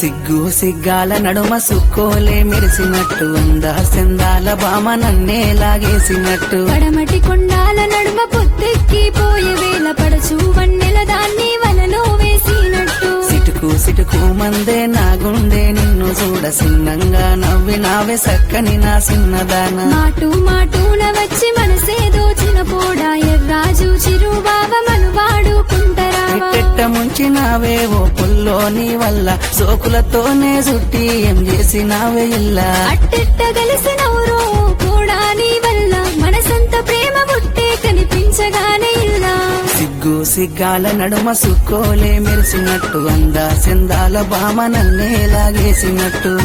సిగ్గు సిగ్గాల నడుమ సుక్కోలే మెరిసినట్టు అందా సెందాల బామ నన్నే లాగేసినట్టు పడమటి కొండాల నడుమ పొత్తెక్కి పోయే వేళ పడచు వన్నెల దాన్ని వలలో వేసినట్టు సిటుకు సిటుకు మందే నా గుండె నిన్ను చూడ సిన్నంగా నవ్వినావే సక్కని నా సిన్నదాన మాటు మాటూన వచ్చి మనసే దోచిన పోడా ఎర్రాజు చిరుబావ మనువాడుకుంటరావా పెట్ట ముంచినావే ఓ పుల్లోని వల్ల సోకులతోనే చుట్టి ఏం చేసినావే ఇల్లా అట్టెట్ట కలిసినవరో కూడా నీ వల్ల మనసంత ప్రేమ పుట్టే కనిపించగానే ఇల్లా సిగ్గు సిగ్గాల నడుమ సుక్కోలే మెరిసినట్టు అందా సెందాల బామ నన్నే లాగేసినట్టు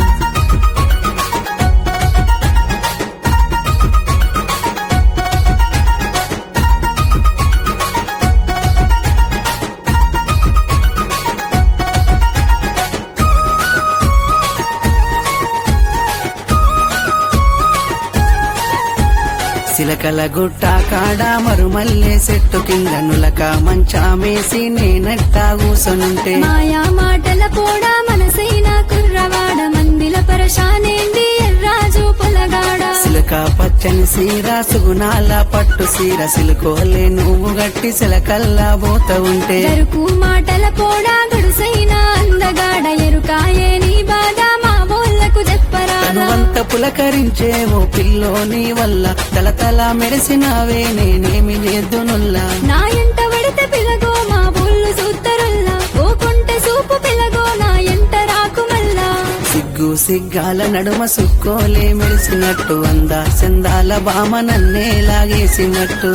సిలకల గుట్ట కాడ మరుమల్లే చెట్టు కింద నులక మంచామేసి నేనట్టా కూసనుంటే మాయా మాటల పోడా మనసైన కుర్రవాడ మందిల పరశానేంది ఎర్రాజు పొలగాడ సిలక పచ్చని సీర సుగుణాల పట్టు సీర సిలుకోలే నువ్వు గట్టి సిలకల్లా పోత ఉంటే గరుకు మాటల పోడా గడుసైన అందగాడ ఎరుకాయే నీ బాధ మా బోళ్లకు చెప్పరాదా తనువంత పులకరించే ఓ పిల్లోని వల్ల తలతల మెరిసినావే నేనేమి చేద్దునుల్లా నా ఎంట పడితే పిలగో మా బోళ్ళు సూత్తరుల్లా ఓ కొంటె సూపు పిలగో నా ఎంట రాకు మల్లా సిగ్గు సిగ్గాల నడుమ సుక్కోలే మెరిసినట్టు అందా చందాల బామ నన్నే లాగేసినట్టు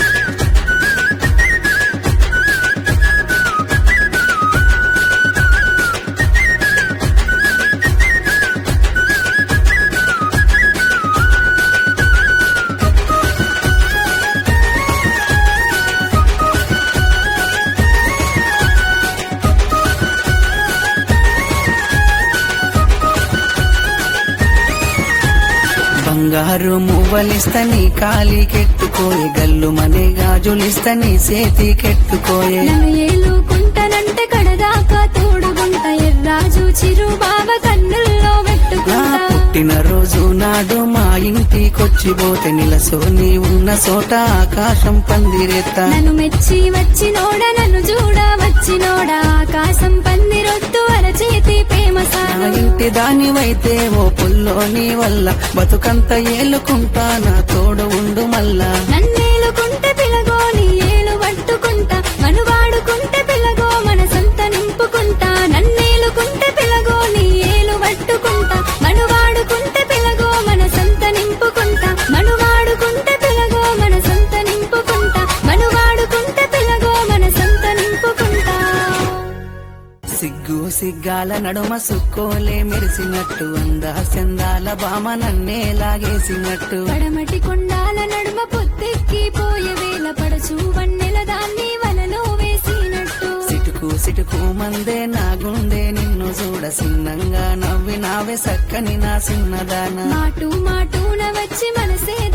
బంగారు మువ్వలిస్తని కాలికెట్టుకోయే గల్లు మనే గాజులిస్తని చేతికెట్టుకోయే నన్ను ఏలుకుంటానంటే కడదాకా తోడుగుంట ఎర్రాజు చిరు బావ కన్నుల్లో నా పెట్టుకుంటా పుట్టిన రోజు నాడు మా ఇంటికొచ్చి పోతే నిలసోని ఉన్న చోట ఆకాశం పందిరేత్తా నన్ను మెచ్చి వచ్చినోడ నన్ను చూడ వచ్చినోడ ఆకాశం పందిరొత్తు అరచేతి ప్రేమ నా సాగు ఇంటి దానివైతే ఓ పుల్లోని వల్ల బతుకంత ఏలుకుంటా నా తోడు ఉండు మల్లా నన్నేలుకుంటే పిలగో నీ ఏలు పట్టుకుంటా మనువాడుకుంటే పిలగో మనసంత నింపుకుంటా నన్నేలుకుంటే పిలగో నీ ఏలు పట్టుకుంటా మనువాడుకుంటే పిలగో మనసంత నింపుకుంటా మనువాడుకుంటే పిలగో మనసంత నింపుకుంటా మనువాడుకుంటే పిలగో మనసంత నింపుకుంటా సిగ్గు సిగ్గాల నడుమ సుక్కోలే మెరిసినట్టు అందా చందాల బామ నన్నే లాగేసినట్టు పడమటి కొండాల నడుమ పొత్తెక్కి పోయే వేళ పడచు వన్నెల దాన్ని వలలో వేసినట్టు సిటుకు సిటుకు మందే నా గుండె నిన్ను చూడ సిన్నంగా నవ్వినావే సక్కని నా సిన్నదాన మాటు మాటూన వచ్చి మనసే